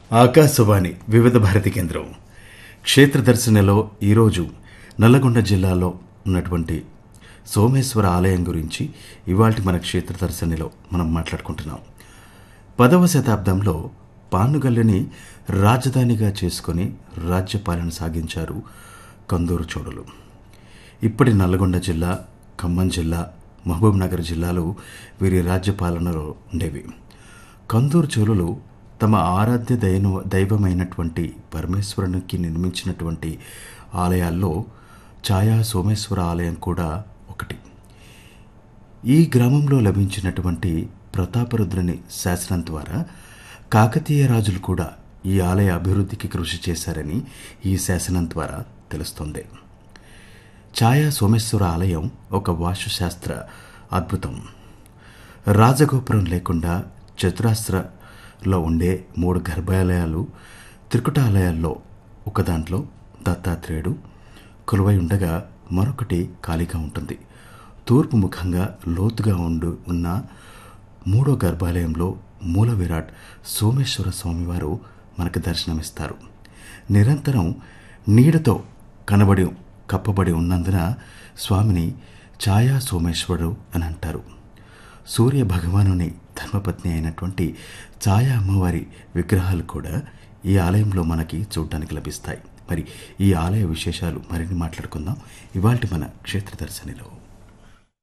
ఆకాశవాణి వివిధ భారతి కేంద్రం క్షేత్ర దర్శనలో ఈరోజు నల్లగొండ జిల్లాలో ఉన్నటువంటి సోమేశ్వర ఆలయం గురించి ఇవాల్టి మన క్షేత్ర దర్శనిలో మనం మాట్లాడుకుంటున్నాం పదవ శతాబ్దంలో పానుగల్లుని రాజధానిగా చేసుకొని రాజ్యపాలన సాగించారు కందూరు చోళులు ఇప్పటి నల్లగొండ జిల్లా ఖమ్మం జిల్లా మహబూబ్ నగర్ జిల్లాలు వీరి రాజ్యపాలనలో ఉండేవి కందూరు చోళులు తమ ఆరాధ్య దైన దైవమైనటువంటి పరమేశ్వరునికి నిర్మించినటువంటి ఆలయాల్లో ఛాయా సోమేశ్వర ఆలయం కూడా ఒకటి ఈ గ్రామంలో లభించినటువంటి ప్రతాపరుద్రుని శాసనం ద్వారా కాకతీయ రాజులు కూడా ఈ ఆలయ అభివృద్ధికి కృషి చేశారని ఈ శాసనం ద్వారా తెలుస్తుంది ఛాయా సోమేశ్వర ఆలయం ఒక వాస్తుశాస్త్ర అద్భుతం రాజగోపురం లేకుండా చతురాస్రలో ఉండే మూడు గర్భాలయాలు త్రికుటాలయాల్లో ఒక దాంట్లో దత్తాత్రేయుడు కొలువై ఉండగా మరొకటి ఖాళీగా ఉంటుంది తూర్పు ముఖంగా లోతుగా ఉండు ఉన్న మూడో గర్భాలయంలో మూల విరాట్ సోమేశ్వర స్వామివారు మనకు దర్శనమిస్తారు నిరంతరం నీడతో కనబడి కప్పబడి ఉన్నందున స్వామిని ఛాయా సోమేశ్వరుడు అని అంటారు సూర్య భగవానుని ధర్మపత్ని అయినటువంటి ఛాయా అమ్మవారి విగ్రహాలు కూడా ఈ ఆలయంలో మనకి చూడడానికి లభిస్తాయి మరి ఈ ఆలయ విశేషాలు మరిన్ని మాట్లాడుకుందాం ఇవాల్టి మన క్షేత్ర దర్శనిలో